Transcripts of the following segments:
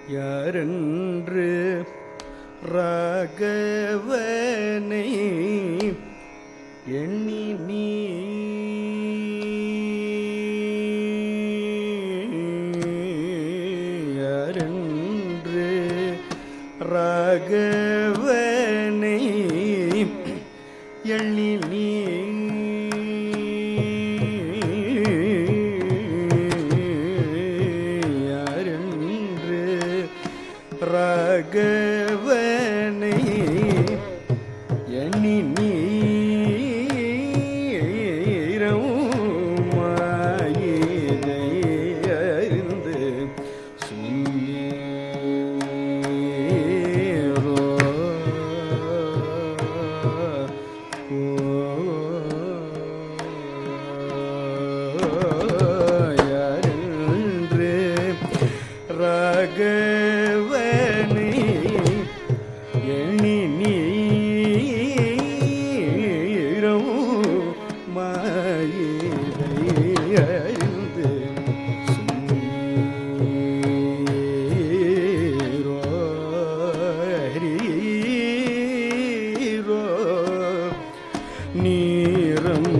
யாரென்று ராகவனை எண்ணி நீ யாரென்று ராகவனை எண்ணி நீ யாரென்று ராகவனை எண்ணி நீரவுமாயிதை அறிந்து சுன்னீரோ யாரென்று ராகவனை எண்ணி நீரம் மாயிரை அறிந்து சுன்னீரோ ஹரீரோ நீரம்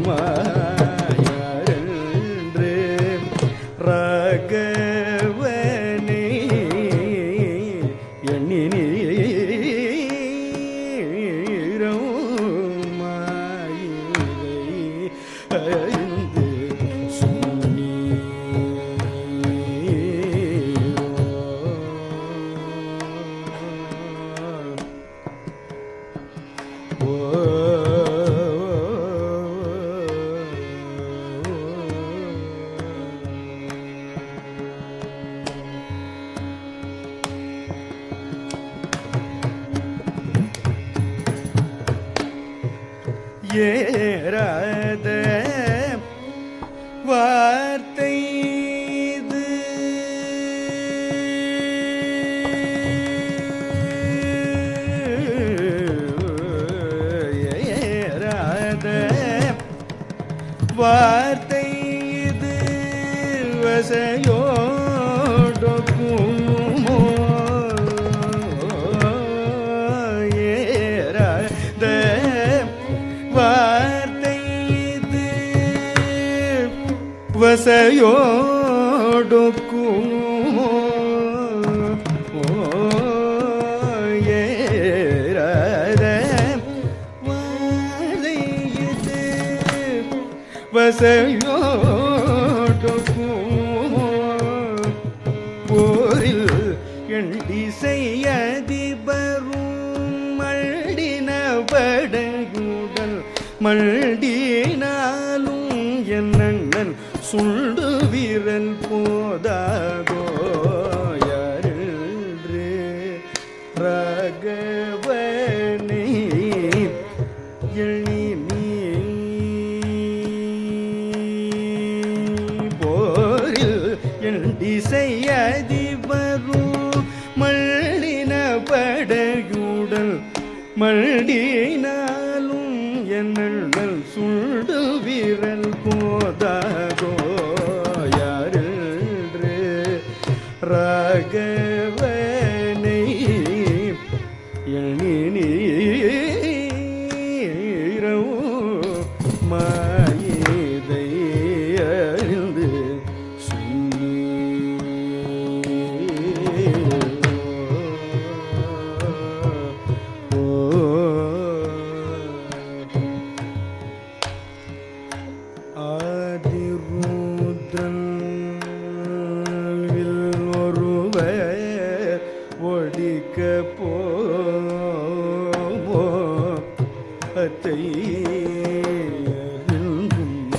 மாயன்று ராகவனே எண்ணி நீரம் மாயிரை அறிந்து சுன்னீரோ ஏறாத வார்த்தை இது ஏறாத வார்த்தை இது வசையோடொக்குமோ ஏறாத வார்த்தை இது வசையோடொக்குமோ ஏறாத வார்த்தை இது வசையோடொக்குமோ போரில் எண்டிசையதிபரும் மல்டின படகுடல் மல்டினாலும் என் அண்ணன் சுண்டு வீரல் போதாகோ யாரென்று ராகவனை எண்ணி நீ போரில் என் திசையதிபரும் மல்லின படையுடல் மல்டினாலும் என்னல் சுண்டு விரல் போதாகோ யாரென்று ராகவனை எண்ணி நீரவு மாயிதை அறிந்து ஆதிருத்ரன் ஒருவர் ஒடிக்க போமோ அத்தை அறிந்தும்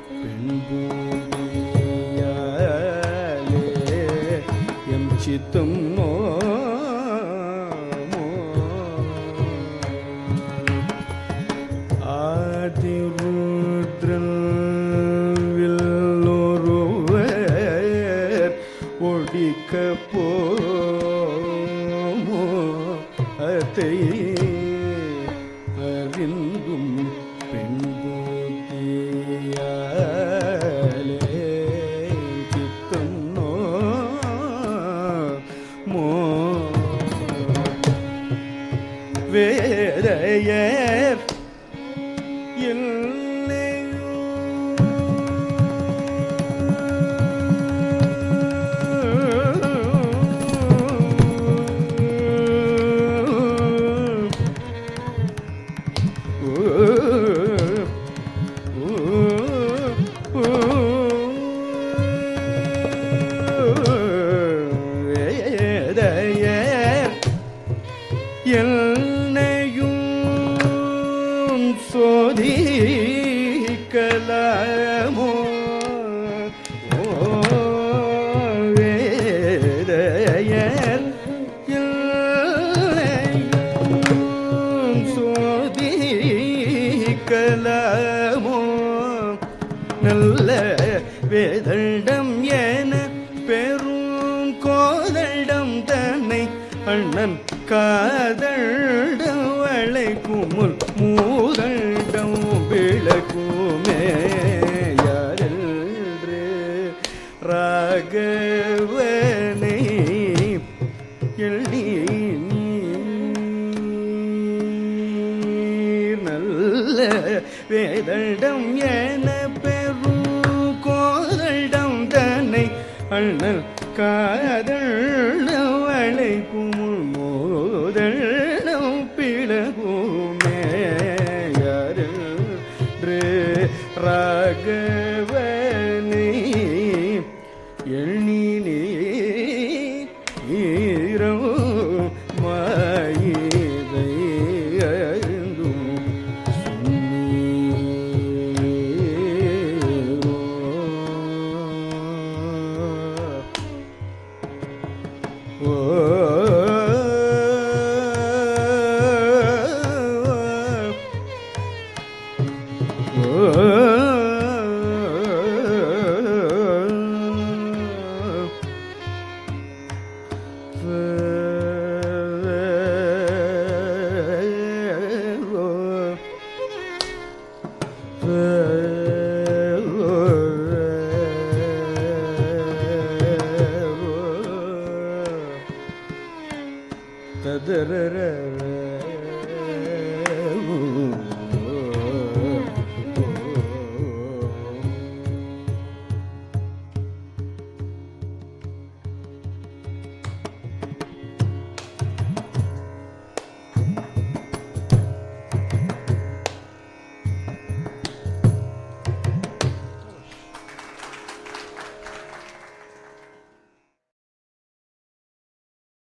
பெண்பூதியாலே எம் சித்தம் நோமோ ஆதிருத்ரன் ஒருவர் ஒடிக்க போமோ அத்தை அறிந்தும் பெண் புத்தியாலே சித்தம் நோ மோ வேதையர் வேதையர் என்னையும் சோதிக்கலாமோ ஓ, வேதையர் என்னையும் சோதிக்கலாமோ நல்ல வேதண்டம் என பெரும் கோதண்டம் தன்னை அண்ணன் காதண்டம் வளைக்குமுல் மூதண்டம் விளக்குமே யாரென்று ராகவனை எள்ளி நீர் நல்ல வேதண்டம் என பெரும் கோதண்டம் தன்னை அண்ணல் காதல் வளைக்கும் மோதல்டம் பிளகுமே யாரு ராகவனை எண்ணி நீரோ மாயிதை அருந்தும் ஓ ததரர